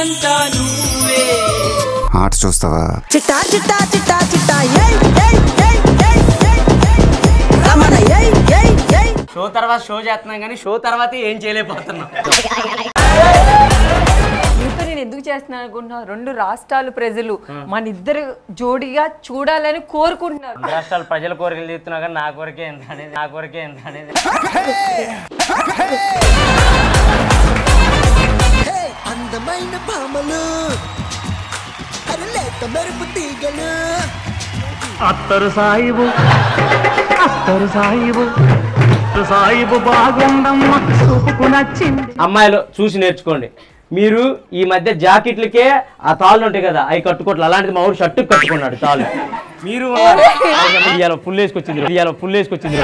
నాదంతా నువ్వే ఆట చూస్తావా చిట్టా చిట్టా చిట్టా చిట్టా ఏయ్ ఏయ్ ఏయ్ ఏయ్ ఏయ్ ఏయ్ రమణ ఏయ్ ఏయ్ ఏయ్ షో తర్వాత షో చేస్తున్నాం కానీ షో తర్వాత ఏం చేయలేకపోతున్నాం మీతో నేను ఎందుకు చేస్తున్నాను అనుకుంటున్నా రెండు రాష్ట్రాలు ప్రజలు మన ఇద్దరు జోడిగా చూడాలని కోరుకుంటున్నారు రాష్ట్రాల ప్రజల కోరికలు తీస్తున్నా కానీ నా కోరికే ఎంత అనేది నా కోరికే ఎంత అనేది అందమైన భామలు అరే లేత మెరుపు తీగలు అత్తరు సాయిబు అత్తరు సాయిబు సాయిబు బాగుందమ్మ చూపుకు నచ్చింది అమ్మాయిలు చూసి నేర్చుకోండి మీరు ఈ మధ్య జాకెట్లకే ఆ తాళ్ళు ఉంటాయి కదా అవి కట్టుకోవట్లేదు అలాంటిది మా ఊరు షర్టు కట్టుకున్నాడు తాళ్ళు మీరు ఇవాళ ఫుల్ వేసుకొచ్చింది ఇవాళ ఫుల్ వేసుకొచ్చింది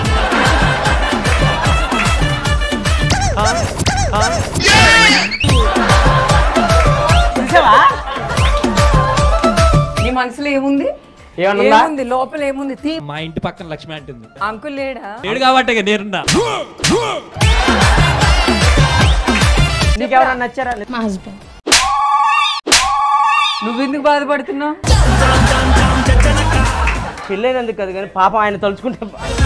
చూసావా నీ మనసులో ఏముంది ఏమన్నా ఉందా? ఏముంది లోపల ఏముంది తీ మా ఇంటి పక్కన లక్ష్మి అంటుంది అంకుల్ లేడా లేడు కాబట్టి ఇక నేనున్నా నీకు ఎవరన్నా నచ్చారా మా హస్బెండ్ నువ్వెందుకు బాధపడుతున్నావు పెళ్ళైనందుకు కదా కానీ పాపం ఆయన తలుచుకుంటే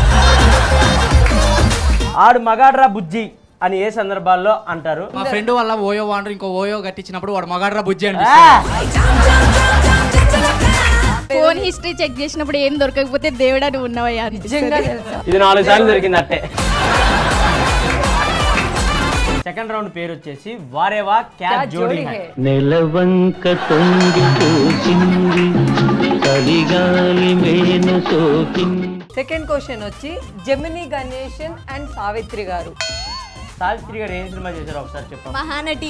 ఆడు మగాడ్రా బుజ్జి అని ఏ సందర్భాల్లో అంటారు మా ఫ్రెండ్ వల్ల ఓయో వాండర్ ఇంకో ఓయో కట్టించినప్పుడు వాడు మగాడ్రా బుజ్జి అండి ఆ! ఫోన్ హిస్టరీ చెక్ చేసినప్పుడు ఏం దొరకకపోతే దేవుడా నువ్వు ఉన్నావయ్యా నిజంగా తెలుసా ఇది నాలుగు సార్లు దొరికింది అట్టే సెకండ్ రౌండ్ పేరు వచ్చేసి వారేవా క్యా క్యాట్ జోడీ జోడీ హై. హై నెలవంక తొంగి చూసింది చలిగాలి మేను సోకింది సెకండ్ క్వశ్చన్ వచ్చి జమిని గణేషన్ అండ్ సావిత్రి గారు సావిత్రి గారు ఏం సినిమా చేశారు ఒకసారి చెప్పండి మహానటి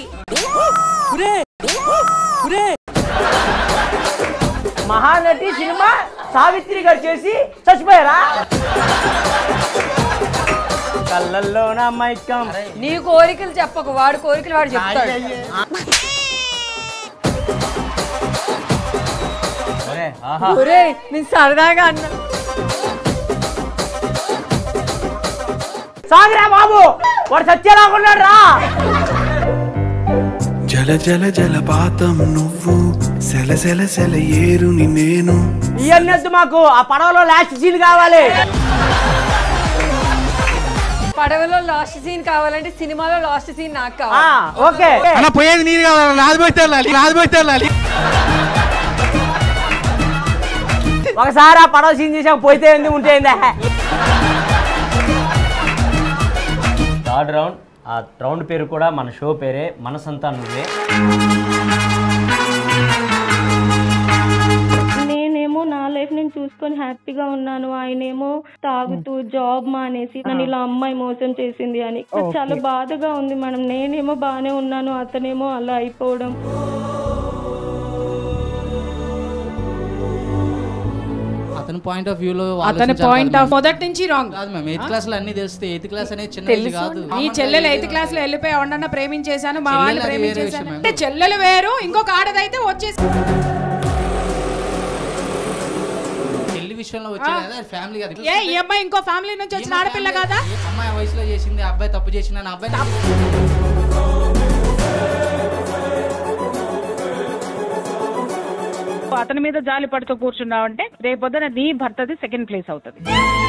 మహానటి సినిమా సావిత్రి గారు చేసి చచ్చిపోయారా కళ్ళల్లో నా మైకం నీ కోరికలు చెప్పకు వాడి కోరికలు వాడు చెప్తాడు ఒరే, ఆహా. ఒరే నేను సరదాగా అన్నా సాగిరా బాబు వాడు సత్యరాకున్నాడు రా జల జల జలపాతం నువ్వు సెల సెల సెల ఏరుని నేను ఇవన్నీ వద్దు మాకు ఆ పడవలో లాస్ట్ సీన్ కావాలి పడవలో లాస్ట్ సీన్ కావాలంటే సినిమాలో లాస్ట్ సీన్ నాకు ఆ, కావాలి ఓకే అన్న పోయేది నీరు కావాలి నాది పోతే వెళ్ళాలి నాది పోతే వెళ్ళాలి ఒకసారి ఆ పడవ సీన్ చేసాక పోతే ఏంది ఉంటే ఏందా థర్డ్ రౌండ్ ఆ రౌండ్ పేరు కూడా మన షో పేరే మనసంతా నువ్వే నేనేమో నా లైఫ్ నేను చూసుకొని హ్యాపీగా ఉన్నాను ఆయనేమో తాగుతూ జాబ్ మానేసి నన్ను ఇలా అమ్మాయి మోసం చేసింది అని నాకు చాలా బాధగా ఉంది మేడం నేనేమో బాగానే ఉన్నాను అతనేమో అలా అయిపోవడం అతని పాయింట్ ఆఫ్ వ్యూలో అతని పాయింట్ ఆఫ్ మొదటి నుంచి రాంగ్ కాదు మ్యామ్ ఎయిత్ క్లాస్ లో అన్ని తెలిస్తే ఎయిత్ క్లాస్ అనేది చిన్న ఏజ్ కాదు ఈ చెల్లెలు ఎయిత్ క్లాస్ లో వెళ్ళిపోయి ఉండన్న ప్రేమించేశాను మా వాళ్ళు చెల్లెలు అది వేరే ప్రేమించేశాను విషయం, అంటే చెల్లెలు వేరు ఇంకొక ఆడదైతే వచ్చేసి పెళ్లి విషయంలో వచ్చేది ఫ్యామిలీ కాదు ఏ ఈ అమ్మాయి ఇంకో ఫ్యామిలీ నుంచి వచ్చిన ఆడపిల్ల కాదా ఏ అమ్మాయి ఆ వయసులో చేసింది ఆ అబ్బాయి తప్పు చేసింది అని అబ్బాయి అతని మీద జాలి పడుతూ కూర్చున్నావు అంటే రేపొద్దున నీ భర్తది సెకండ్ ప్లేస్ అవుతుంది